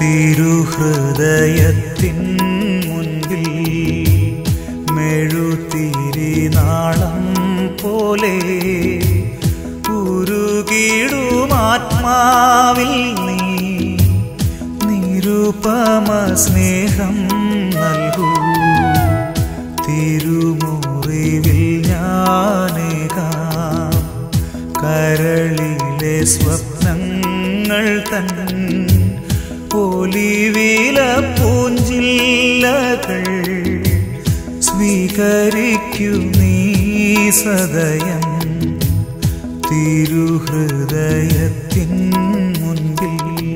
തിരുഹൃദയത്തിൻ മുൻപിൽ മെഴുതിരി നാളം പോലെ ഉരുകിടുമാത്മാവിൽ നീ നിരുപമ സ്നേഹം നൽകൂ തിരുമുറിവിൽ ഞാനേകാം കരളിലെ സ്വപ്നങ്ങൾ തൻ ഒലിവില പൂഞ്ചില്ലകൾ സ്വീകരിക്കൂ നീ സദയം തിരുഹൃദയത്തിൻ മുൻപിൽ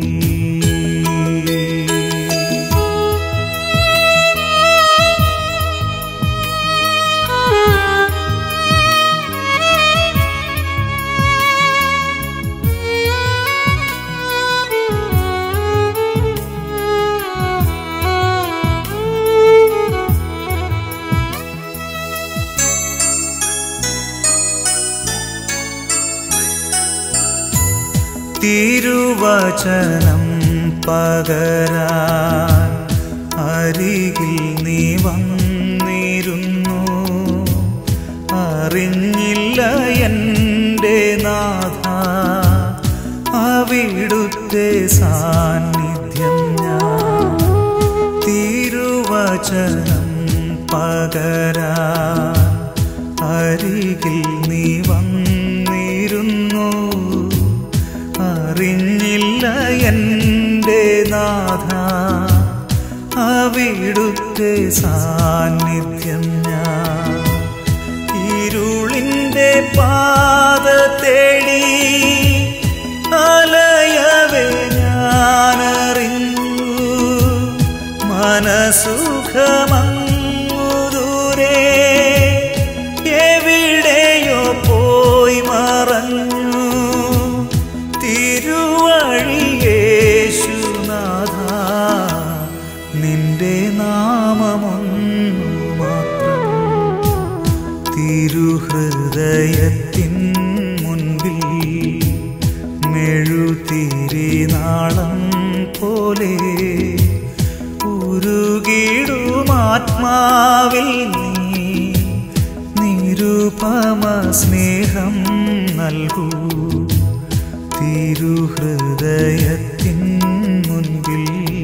തിരുവചനം പകരാൻ അരികിൽ നീ വന്നിരുന്നു അറിഞ്ഞില്ല എൻ്റെ നാഥ അവിടുത്തെ സാന്നിധ്യം ഞാൻ തിരുവചനം പകരാൻ അരികിൽ നീ വന്നിരുന്നു അറിഞ്ഞില്ല എൻ്റെ നാഥ അവിടുത്തെ സാന്നിധ്യം ഞാൻ ഇരുളിൻ്റെ പാത തേടി അലയവേ ഞാനറിഞ്ഞു മനസുഖമങ്ങു ദൂരെ എവിടെയോ പോയി മറഞ്ഞു തിരുവഴിയേശുനാഥ നിന്റെ നാമമൊന്നു മാത്രം തിരുഹൃദയത്തിൻ മുൻപിൽ മെഴുതിരി നാളം പോലെ ഉരുകിടുമാത്മാവിൽ നീ നിരുപമ സ്നേഹം നൽകൂ തിരുഹൃദയത്തിൻ മുൻപിൽ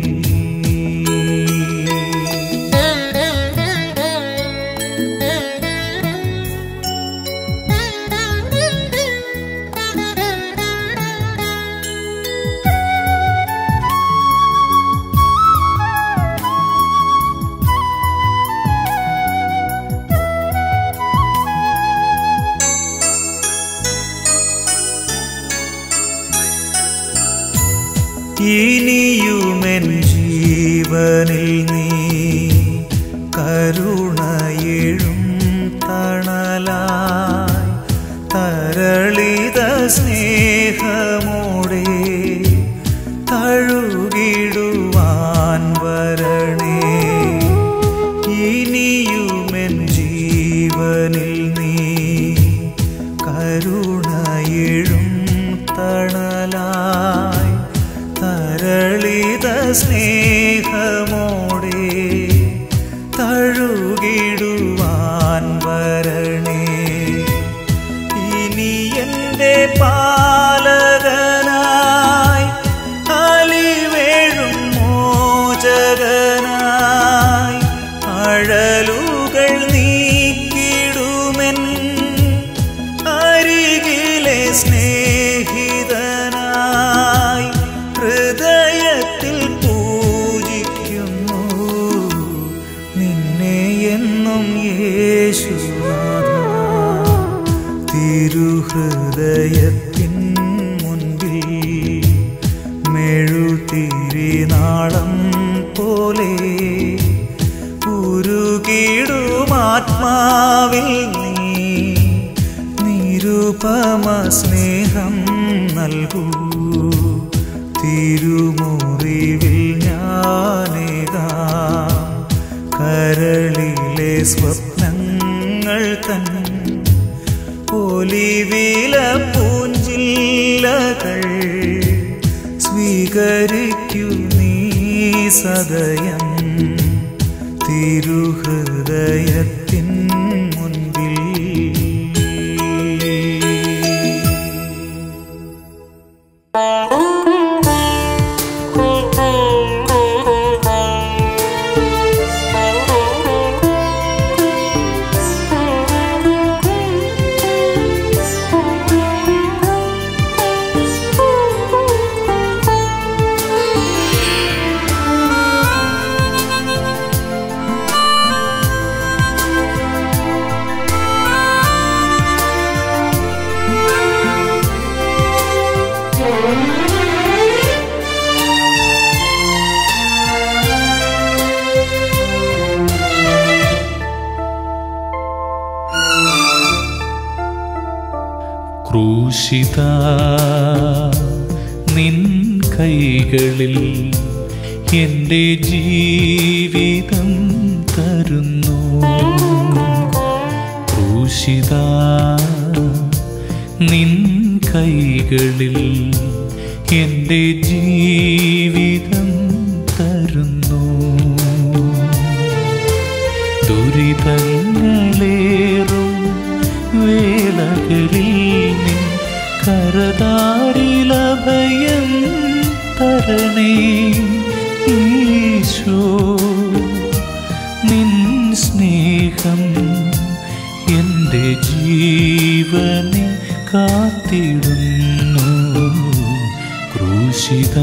ഇനിയുമെൻ ജീവനിൽ നീ കരുണയെഴും തണലായി തരളിത സ്നേഹമോടെ തഴുകിടുവാൻ വരണേ ഇനിയുമെൻ ജീവനിൽ നീ കരുണയെഴും തണലായി തരളിത സ്നേഹമോടെ തഴുകിടുവാൻ വരണേ ഇനി എൻ്റെ പാലകനായി അലിവേഴും മോചകനായി അഴലുകൾ നീക്കിടുമെൻ അരികിലെ സ്നേഹിതനായി ഹൃദയത്തിൽ പൂജിക്കുന്നു നിന്നെ എന്നും യേശുനാഥ തിരുഹൃദയത്തിൻ മുൻപിൽ മെഴുതിരി നാളം പോലെ ഉരുകിടുമാത്മാവിൽ നീ നിരുപമ സ്നേഹം നൽകൂ തിരുമുറിവിൽ ഞാനേകാം കരളിലെ സ്വപ്നങ്ങൾ തൻ ഒലിവില പൂഞ്ചില്ലകൾ സ്വീകരിക്കൂ നീ സദയം തിരുഹൃദയത്തിൻ മുൻപിൽ ക്രൂശിത നിൻ കൈകളിൽ എൻ്റെ ജീവിതം തരുന്നു ക്രൂശിത നിൻ കൈകളിൽ എൻ്റെ ജീവിതം തരുന്നു ദുരിതങ്ങളേറും വേളകളിൽ നിൻ കരതാരിലഭയം തരണേ ഈശോ നിൻ സ്നേഹം എൻ്റെ ജീവനെ കാത്തിടുന്നു ക്രൂശിത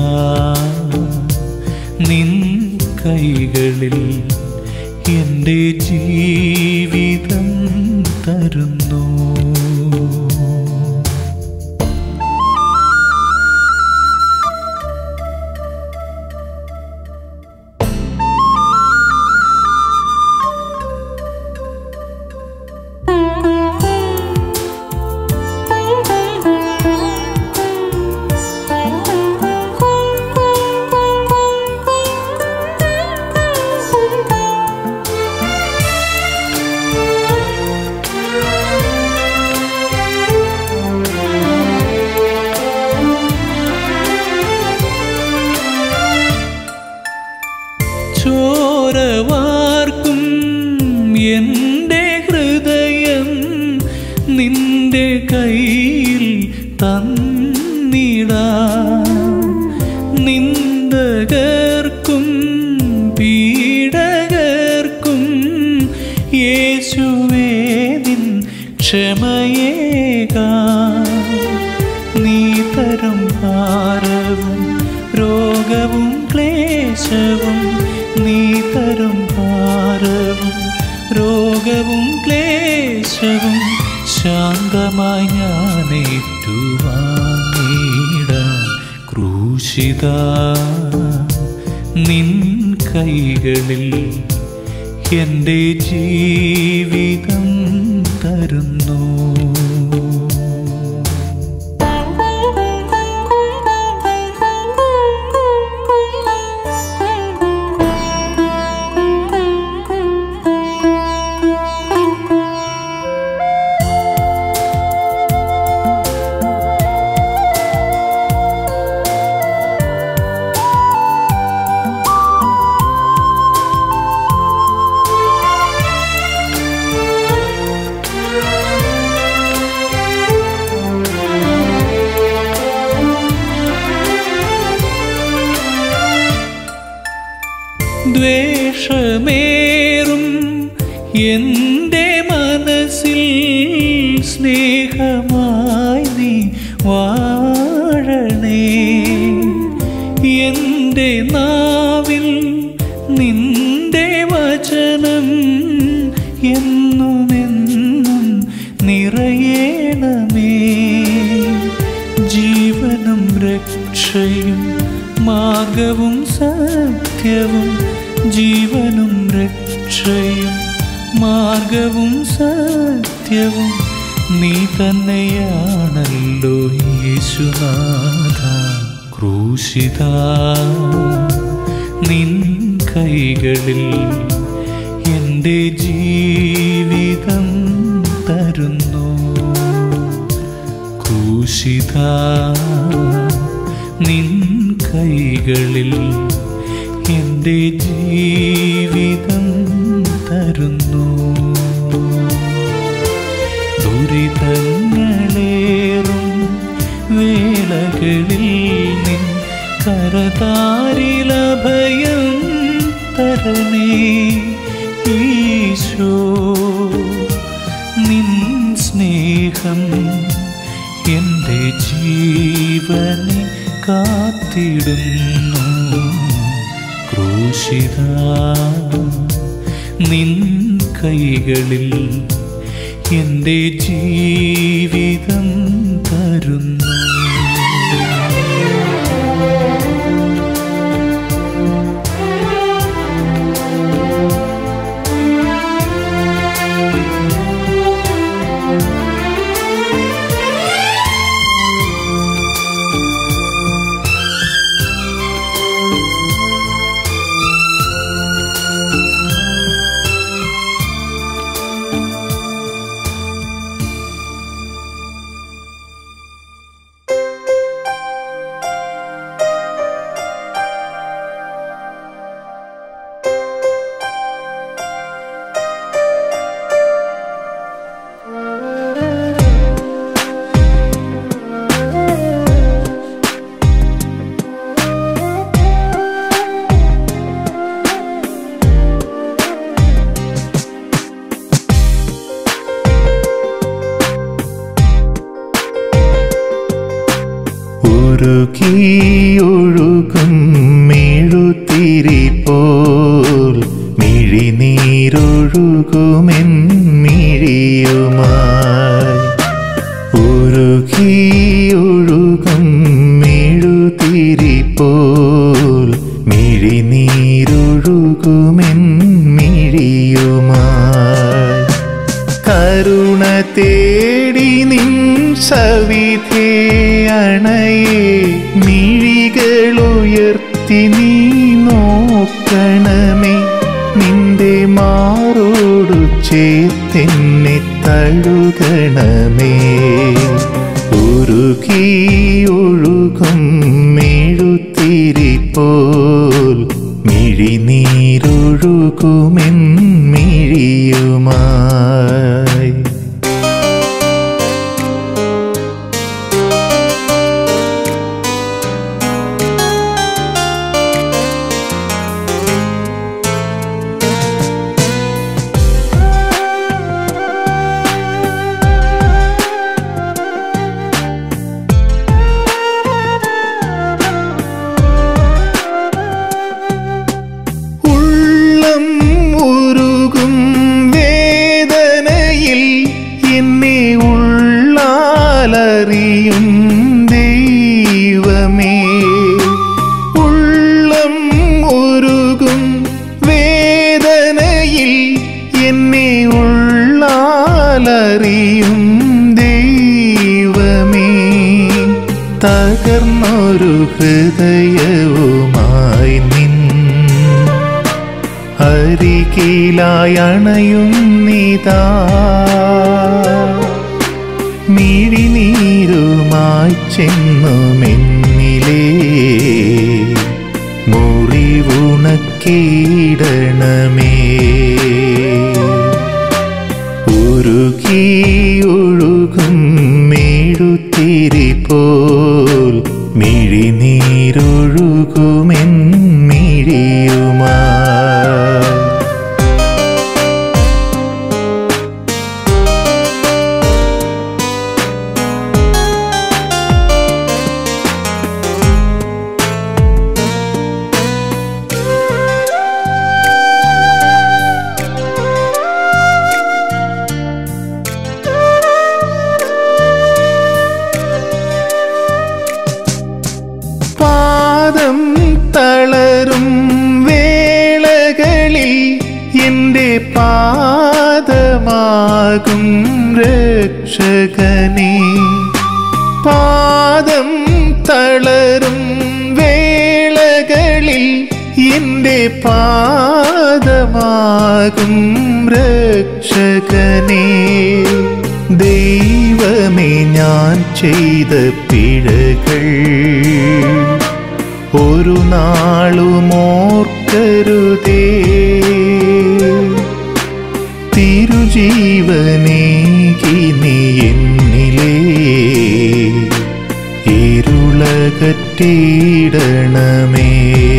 നിൻ കൈകളിൽ എൻ്റെ ജീവിതം തരുന്നു ചോരവാർക്കും എൻ്റെ ഹൃദയം നിന്റെ കയ്യിൽ തന്നിടാ നിന്ദകർക്കും പീഡകർക്കും യേശുവേ നിൻ ക്ഷമയേകാ നീ തരും ഭാരവും രോഗവും ക്ലേശവും നീ തരും ഭാരവും രോഗവും ക്ലേശവും ശാന്തമായി ഞാൻ ഏറ്റുവാങ്ങിടാം ക്രൂശിത നിൻ കൈകളിൽ എൻ്റെ ജീവിതം തരുന്നു ദ്വേഷമേറും എൻ്റെ മനസ്സിൽ സ്നേഹമായി നീ വാഴണേ എൻ്റെ നാവിൽ നിന്റെ വചനം എന്നുമെന്നും നിറയണമേ ജീവനും രക്ഷയും മാർഗവും സത്യവും ജീവനും രക്ഷയും മാർഗവും സത്യവും നീ തന്നെയാണല്ലോ യേശുനാഥ ക്രൂശിത നിൻ കൈകളിൽ എൻ്റെ ജീവിതം തരുന്നു ക്രൂശിത നിൻ കൈകളിൽ എൻ്റെ ജീവിതം തരുന്നു ദുരിതങ്ങളേറും വേളകളിൽ നിൻ കരതാരിലഭയം തരണേ ഈശോ നിൻ സ്നേഹം എൻ്റെ ജീവനെ കാത്തിടുന്നു ക്രൂശിത നിൻ കൈകളിൽ എൻ്റെ ജീവിതം തരുന്നു ഉരുകിയൊഴുകും മെഴുത്തിരി പോൽ മിഴിനീരൊഴുകുമെൻ മിഴിയുമായി ഉരുകിയൊഴുകും മെഴുതിരി പോൽ മിഴിനീരൊഴുകുമെൻ മിഴിയുമായി കരുണ തേടി നിൻ സവിധേ അണയെ മിഴികളുയർത്തി നീ നോക്കണമേ നിന്റെ മാറോടു ചേർത്തെന്നെ തഴുകണമേ ഉരുകി ഒഴുകും മെഴുത്തിരി പോൽ മിഴിനീരൊഴുകുമെൻ മിഴിയുമായി ഉള്ളം ഉരുകും വേദനയിൽ എന്നെ ഉള്ളാലറിയും ദൈവമേ ഉള്ളം ഉരുകും വേദനയിൽ എന്നെ ഉള്ളാലറിയും ദൈവമേ തകർന്നൊരു ഹൃദയവുമായി നിൻ അരികിലായി അണയുന്നിതാ മിഴിനീരുമായി ചെന്നുമെന്നിലേ മുറിവുണക്കിയിടണമേ ഉരുകി ഒഴുകും മെഴുത്തിരി പോൽ മിഴിനീരൊഴുകുമെൻ മിഴിയുമായി പാദം തളരും വേളകളിൽ എൻ്റെ പാദമാകും രക്ഷകനെ പാദം തളരും വേളകളിൽ എൻ്റെ പാദമാകും രക്ഷകനെ ദൈവമേ ഞാൻ ചെയ്ത പിഴകൾ ഒരു നാളും ഓർക്കരുതേ തിരുജീവനേകി നീ എന്നിലേ ഇരുളകറ്റിയിടണമേ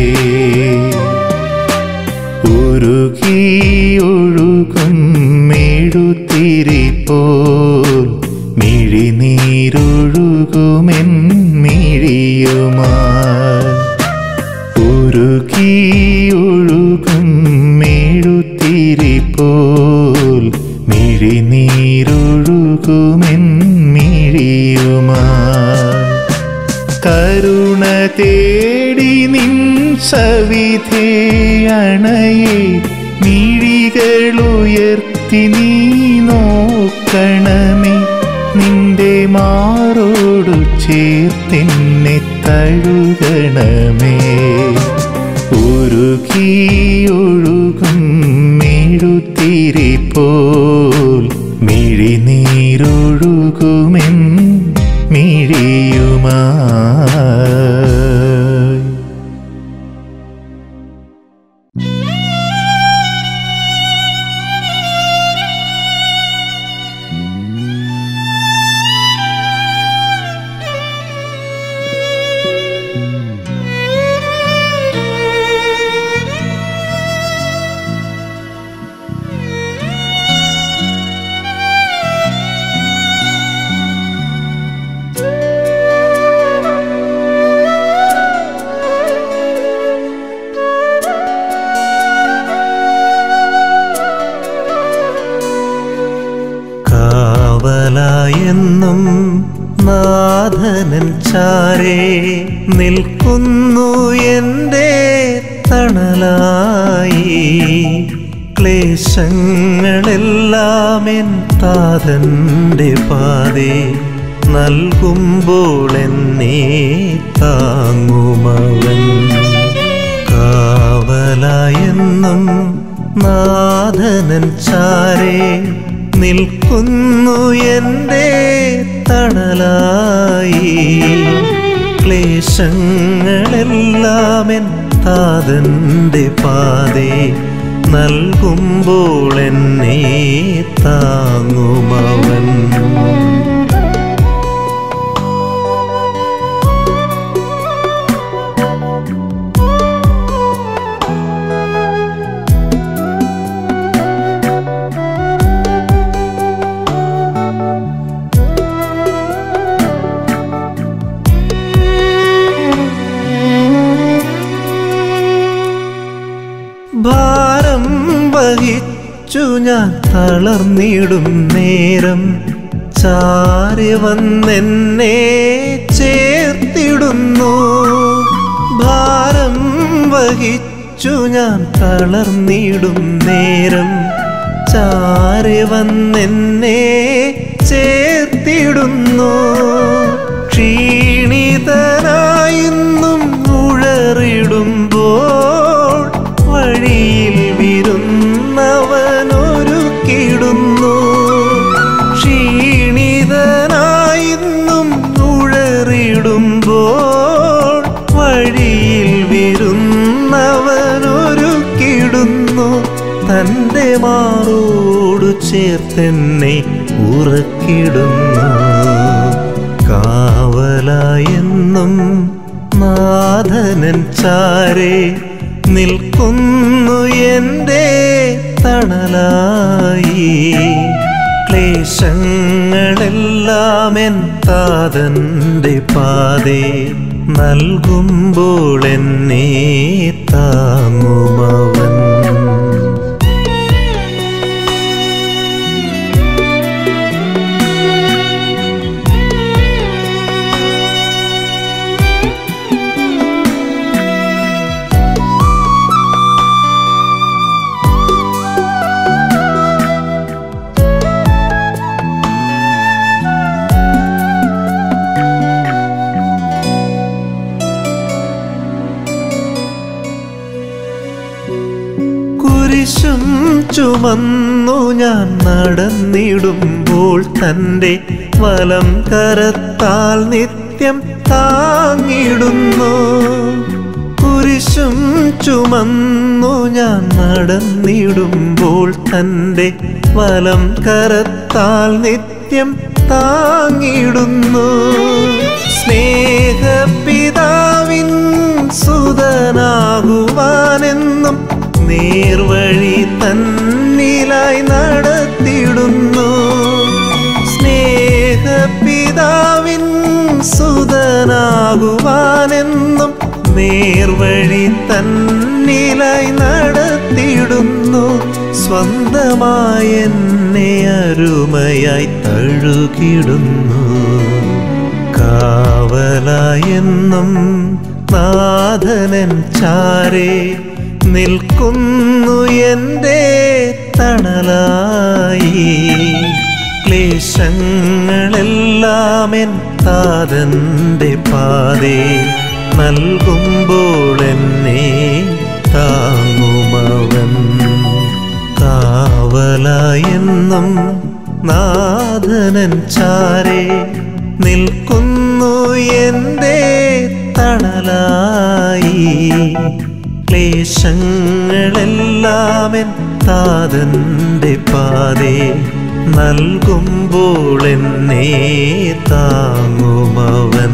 ഉരുകിയൊഴുകും മെഴുത്തിരി പോൽ മിഴിനീരൊഴുകുമെൻ മിഴിയുമാ ഉരുകിയൊഴുകും മെഴുത്തിരി പോൽ മിഴിനീരൊഴുകുമെൻ മിഴിയുമാ കരുണ തേടി നിൻ സവിധേ അണയെ മിഴികളുയർത്തി നീ നോക്കണമേ നിന്റെ മാറോടു ചേർത്തെന്നെ തഴുകണമേ ഉരുകിയൊഴുകും മെഴുത്തിരി പോൽ മിഴിനീരൊഴുകുമെൻ മിഴിയുമായി കാവലായെന്നും നാഥനൻ ചാരേ നിൽക്കുന്നു എൻ്റെ തണലായി ക്ലേശങ്ങളെല്ലാം എൻ താതൻ്റെ പാതേ നൽകുമ്പോൾ എന്നെ താങ്ങുമവൻ കാവലായെന്നും നാഥനൻ ചാരേ നിൽക്കുന്നു എൻ്റെ തണലായി ക്ലേശങ്ങളെല്ലാം എൻ താതൻ്റെ പാതേ നൽകുമ്പോൾ എന്നെ താങ്ങുമവൻ ഭാരം വഹിച്ചു ഞാൻ തളർന്നിടും നേരം ചാരി വന്നെന്നെ ചേർത്തിടുന്നു ഭാരം വഹിച്ചു ഞാൻ തളർന്നിടും നേരം ചാരി വന്നെന്നെ ചേർത്തിടുന്നു ക്ഷീണിതനായിന്നും ഉഴറിടുമ്പോൾ വഴിയിൽ വിരുന്നവനൊരുക്കിടുന്നു ക്ഷീണിതനായിന്നും ഉഴറിടുമ്പോൾ വഴിയിൽ വിരുന്നവനൊരുക്കിടുന്നു തൻ്റെ മാറോടു ചേർത്തെന്നെ ഉറക്കിടുന്നു കാവലായെന്നും നാഥനൻ ചാരേ നിൽക്കുന്നു എൻ്റെ തണലായി ക്ലേശങ്ങളെല്ലാം എൻ താതൻ്റെ പാതേ നൽകുമ്പോൾ എന്നെ താങ്ങുമവൻ കുരിശും ചുമന്നു ഞാൻ നടന്നിടുമ്പോൾ തൻ്റെ വലം കരത്താൽ നിത്യം താങ്ങിടുന്നു കുരിശും ചുമന്നു ഞാൻ നടന്നിടുമ്പോൾ തൻ്റെ വലം കരത്താൽ നിത്യം താങ്ങിടുന്നു സ്നേഹപിതാവിൻ സുതനാകുവാനെന്നും നേർവഴി തന്നിലായി നടത്തിടുന്നു സ്നേഹപിതാവിൻ സുതനാകുവാനെന്നും നേർവഴി തന്നിലായി നടത്തിടുന്നു സ്വന്തമായ എന്നെ അരുമയായി തഴുകിടുന്നു കാവലായെന്നും നാഥനൻ ചാരേ നിൽക്കുന്നു എൻ്റെ തണലായി ക്ലേശങ്ങളെല്ലാം എൻ താതൻ്റെ പാതേ നൽകുമ്പോൾ എന്നെ താങ്ങുമവൻ കാവലായെന്നും നാഥനൻ ചാരേ നിൽക്കുന്നു എൻ്റെ തണലായി ക്ലേശങ്ങളെല്ലാം എൻ താതൻ്റെ പാതേ നൽകുമ്പോൾ എന്നെ താങ്ങുമവൻ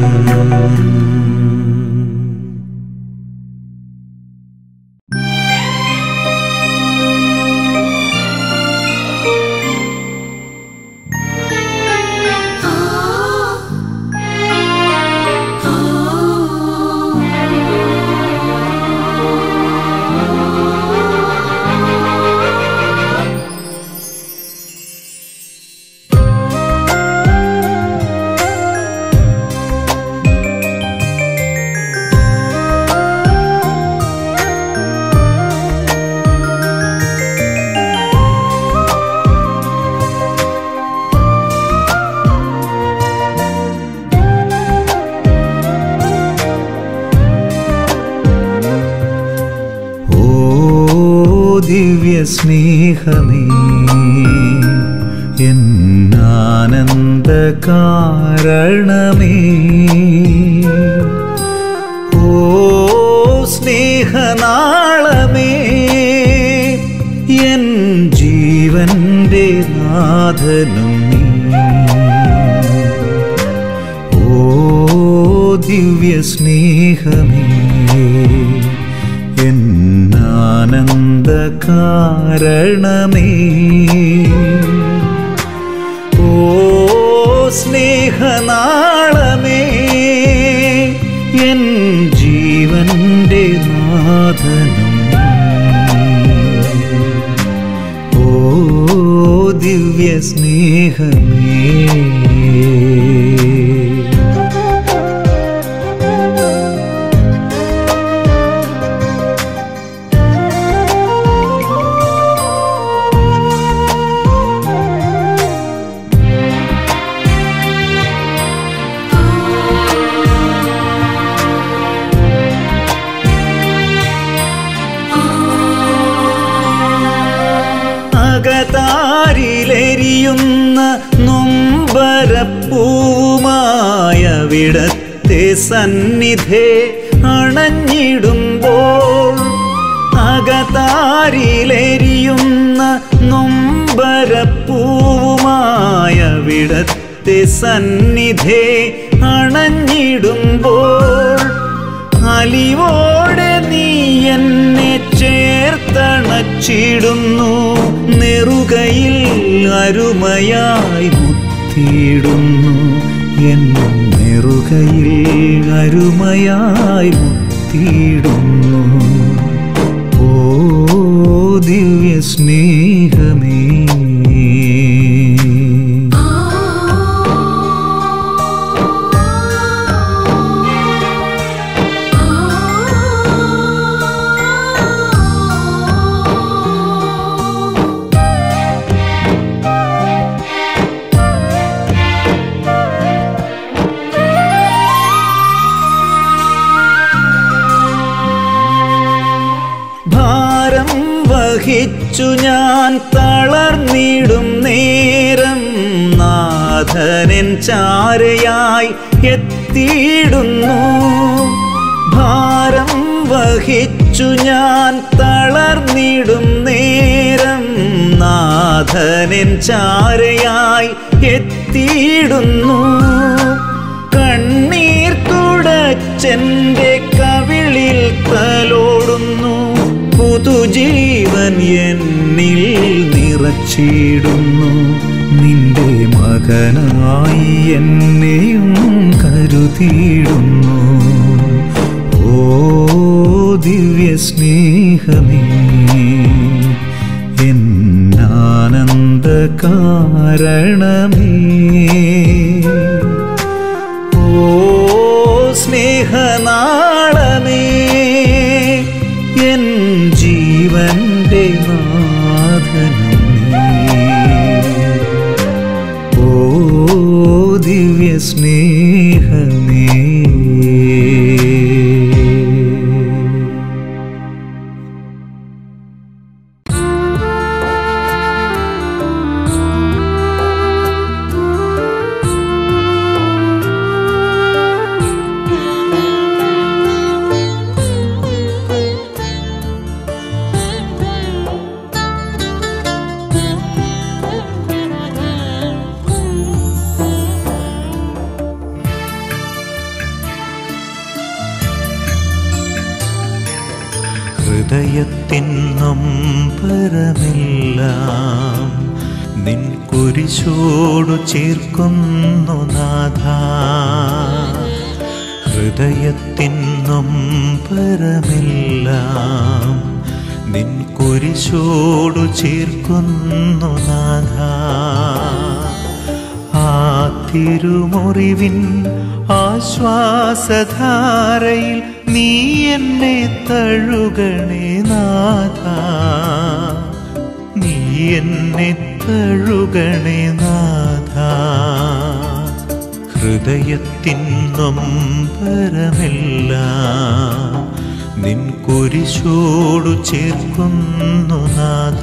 ഓ ദിവ്യ സ്നേഹമേ എന്നാനന്ദ കാരണമേ ഓ സ്നേഹനാളമേ എൻ ജീവന്റെ നാഥനും നീ ഓ ദിവ്യ സ്നേഹമേ എന്നാനന്ദ കാരണമേ ഓ സ്നേഹനാളമേ എൻ ജീവന്റെ നാഥനും ഓ ദിവ്യ സ്നേഹമേ അകതാരിലെരിയുന്ന നൊമ്പരപ്പൂമായ വിടത്തെ സന്നിധേ അണഞ്ഞിടുമ്പോൾ അകതാരിലെരിയുന്ന നൊമ്പരപ്പൂവുമായ വിടത്തെ സന്നിധേ അണഞ്ഞിടുമ്പോൾ അലിവോടെ നീ എന്നെ ചേർത്തണച്ചിടുന്നു നെറുകയിൽ അരുമയായി മുത്തിയിടുന്നു എൻ നെറുകയിൽ അരുമയായി മുത്തിയിടുന്നു ഓ ദിവ്യ സ്നേഹമേ ഭാരം വഹിച്ചു ഞാൻ തളർന്നിടും നേരം നാഥനൻ ചാരയായി എത്തിയിടുന്നു ഭാരം വഹിച്ചു ഞാൻ തളർന്നിടും നേരം നാഥനൻ ചാരയായി എത്തിയിടുന്നു കണ്ണീർ തുടച്ചെന്റെ കവിളിൽ തലോടുന്നു പുതുജീവൻ എന്നിൽ നിറച്ചിടുന്നു നിന്റെ മകനായി എന്നെയും കരുതിയിടുന്നു ഓ ദിവ്യ സ്നേഹമേ എന്നാനന്ദ കാരണമേ ഓ സ്നേഹനാളമേ എൻ ജീവന്റെ നാഥനും നീ ഓ ദിവ്യ സ്നേഹമേ ഹൃദയത്തിന്നും പരമെല്ലാം നിൻ കുരിശോടു ചേർക്കുന്നു നാഥ ഹൃദയത്തിന്നും പരമെല്ലാം നിൻ കുരിശോടു ചേർക്കുന്നു നാഥ ആ തിരുമുറിവിൻ ആശ്വാസധാരയിൽ നീ എന്നെ തഴുകണേ നാഥ നീ എന്നെ തഴുകണേ നാഥ ഹൃദയത്തിൻ നൊമ്പരമില്ല നിൻ കുരിശോടു ചേർക്കുന്നു നാഥ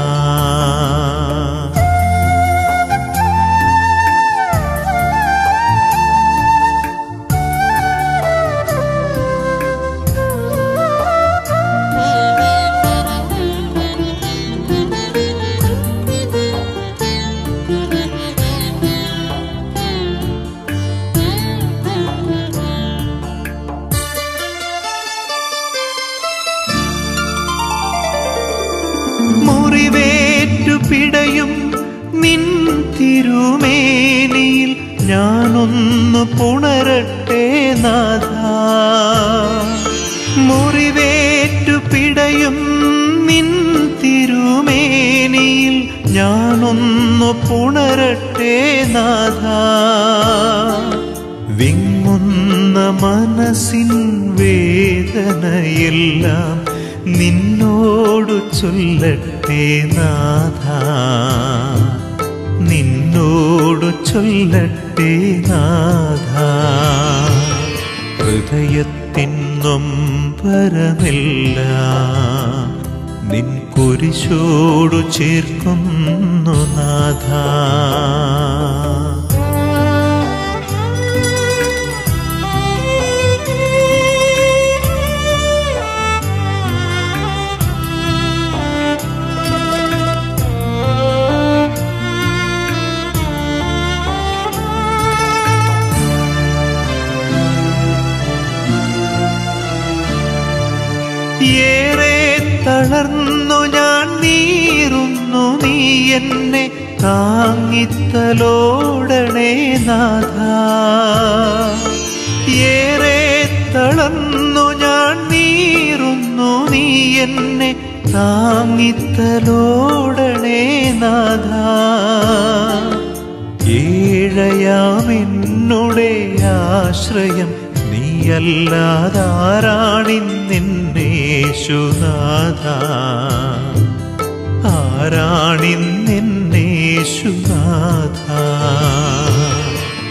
മുറിവേറ്റു പിടയും നിൻ തിരുമേനിയിൽ ഞാനൊന്നു പുണരട്ടെ നാഥ മുറിവേറ്റു പിടയും നിൻ തിരുമേനിയിൽ ഞാനൊന്നു പുണരട്ടെ നാഥ വിങ്ങുന്ന മനസ്സിൻ വേദനയെല്ലാം നിന്നോടു ചൊല്ലട്ടെ നാഥ നിന്നോടു ചൊല്ലട്ടെ നാഥ ഹൃദയത്തിൻ നൊമ്പരമില്ല നിൻ കുരിശോടു ചേർക്കുന്നു നാഥ ഏറെ തളർന്നു ഞാൻ നീറുന്നു നീ എന്നെ താങ്ങിത്തലോടണേ നാഥ ഏറെ തളർന്നു ഞാൻ നീറുന്നു നീ എന്നെ താങ്ങിത്തലോടണേ നാഥ ഏഴയാമെന്നുടെ ആശ്രയം നീയല്ലാതാരാണിന്നെന്നേശുനാഥ ആരാണിന്നെന്നേശുനാഥ